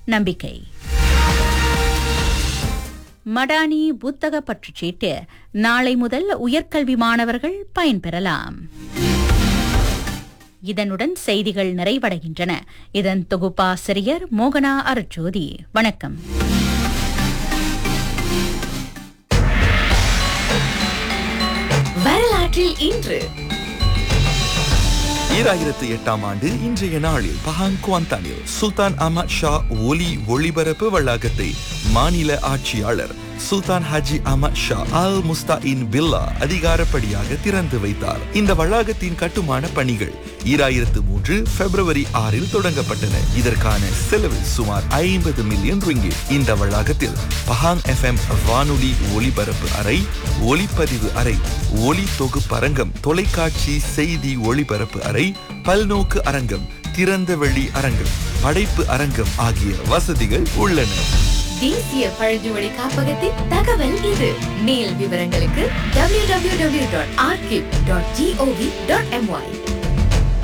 நம்பிக்கை மடானி புத்தக பற்றுச்சீட்டு நாளை முதல் உயர்கல்வி மாணவர்கள் பயன்பெறலாம் இதனுடன் செய்திகள் நிறைவடைகின்றன இதன் தொகுப்பாசிரியர் மோகனா அருட்சோதி வணக்கம் வரலாற்றில் இன்று ஈராயிரத்து எட்டாம் ஆண்டு இன்றைய நாளில் பஹாங் குவாந்தானில் சுல்தான் அஹமத் ஷா ஒலி ஒளிபரப்பு வளாகத்தை மாநில ஆட்சியாளர் சுல்தான் ஹாஜி அஹமத் ஷா அல் முஸ்தாயின் பில்லா அதிகாரப்படியாக திறந்து வைத்தார் இந்த வளாகத்தின் கட்டுமான பணிகள் ஈராயிரத்து மூன்று பிப்ரவரி ஆறில் தொடங்கப்பட்டன இதற்கான செலவு சுமார் ஐம்பது மில்லியன் ரிங்கிட் இந்த வளாகத்தில் பஹாங் எஃப்எம் வானொலி ஒளிபரப்பு அறை ஒளிப்பதிவு அறை ஒலி தொகுப்பரங்கம் தொலைக்காட்சி செய்தி ஒளிபரப்பு அறை பல்நோக்கு அரங்கம் திறந்த வெளி அரங்கம் படைப்பு அரங்கம் ஆகிய வசதிகள் உள்ளன தேசிய பழங்குடி காப்பகத்தின் தகவல் இது மேல் விவரங்களுக்கு www.archive.gov.my